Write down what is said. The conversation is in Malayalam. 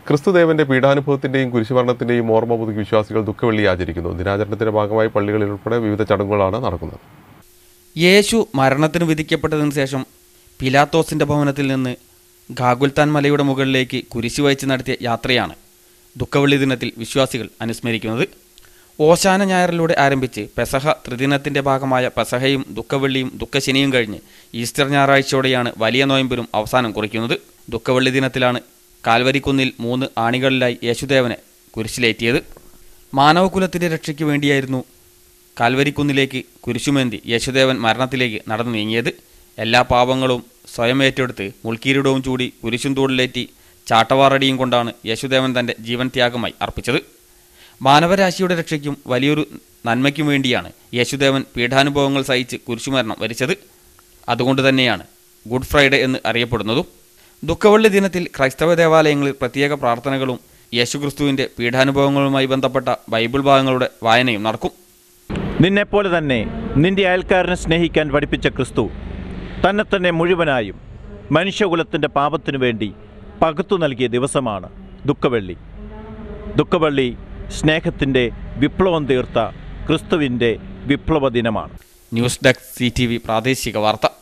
ക്രിസ്തുദേവന്റെ പീഡാനുഭവത്തിന്റെയും കുരിശുമരണത്തിന്റെയും ഓർമ്മ പുതുക്കി വിശ്വാസികൾ ദുഃഖവെള്ളി ആചരിക്കുന്നു ദിനാചരണത്തിന്റെ ഭാഗമായി പള്ളികളിൽ ഉൾപ്പെടെ വിവിധ ചടങ്ങുകളാണ് നടക്കുന്നത് യേശു മരണത്തിന് വിധിക്കപ്പെട്ടതിന് ശേഷം പിലാത്തോസിന്റെ ഭവനത്തിൽ നിന്ന് ഗാഗുൽത്താൻ മലയുടെ മുകളിലേക്ക് കുരിശു വഹിച്ച് നടത്തിയ യാത്രയാണ് ദുഃഖവെള്ളി ദിനത്തിൽ വിശ്വാസികൾ അനുസ്മരിക്കുന്നത് ഓശാന ഞായറിലൂടെ ആരംഭിച്ച് പെസഹ ത്രിദിനത്തിന്റെ ഭാഗമായ പെസഹയും ദുഃഖവെള്ളിയും ദുഃഖശനിയും കഴിഞ്ഞ് ഈസ്റ്റർ ഞായറാഴ്ചയോടെയാണ് വലിയ നോയമ്പിനും അവസാനം കുറിക്കുന്നത് ദുഃഖവെള്ളി ദിനത്തിലാണ് കാൽവരിക്കുന്നിൽ മൂന്ന് ആണികളിലായി യേശുദേവനെ കുരിശിലേറ്റിയത് മാനവകുലത്തിന്റെ രക്ഷയ്ക്ക് വേണ്ടിയായിരുന്നു കാൽവരിക്കുന്നിലേക്ക് കുരിശുമേന്തി യേശുദേവൻ മരണത്തിലേക്ക് നടന്നു നീങ്ങിയത് എല്ലാ പാപങ്ങളും സ്വയം ഏറ്റെടുത്ത് മുൾക്കീരിടവും ചൂടി കുരിശും തൂടിലേറ്റി ചാട്ടവാറടിയും കൊണ്ടാണ് യേശുദേവൻ തൻ്റെ ജീവൻ ത്യാഗമായി അർപ്പിച്ചത് മാനവരാശിയുടെ രക്ഷയ്ക്കും വലിയൊരു നന്മയ്ക്കും വേണ്ടിയാണ് യേശുദേവൻ പീഠാനുഭവങ്ങൾ സഹിച്ച് കുരിശുമരണം വരിച്ചത് അതുകൊണ്ട് തന്നെയാണ് ഗുഡ് ഫ്രൈഡേ എന്ന് അറിയപ്പെടുന്നതും ദുഃഖവെള്ളി ദിനത്തിൽ ക്രൈസ്തവ ദേവാലയങ്ങളിൽ പ്രത്യേക പ്രാർത്ഥനകളും യേശുക്രിസ്തുവിൻ്റെ പീഠാനുഭവങ്ങളുമായി ബന്ധപ്പെട്ട ബൈബിൾ ഭാഗങ്ങളുടെ വായനയും നടക്കും നിന്നെപ്പോലെ തന്നെ നിന്റെ അയൽക്കാരനെ സ്നേഹിക്കാൻ പഠിപ്പിച്ച ക്രിസ്തു തന്നെ തന്നെ മുഴുവനായും മനുഷ്യകുലത്തിൻ്റെ പാപത്തിനു വേണ്ടി പകുത്തു നൽകിയ ദിവസമാണ് ദുഃഖവെള്ളി ദുഃഖവെള്ളി സ്നേഹത്തിൻ്റെ വിപ്ലവം തീർത്ത ക്രിസ്തുവിൻ്റെ വിപ്ലവ ദിനമാണ് ന്യൂസ് ഡെസ്ക് സി പ്രാദേശിക വാർത്ത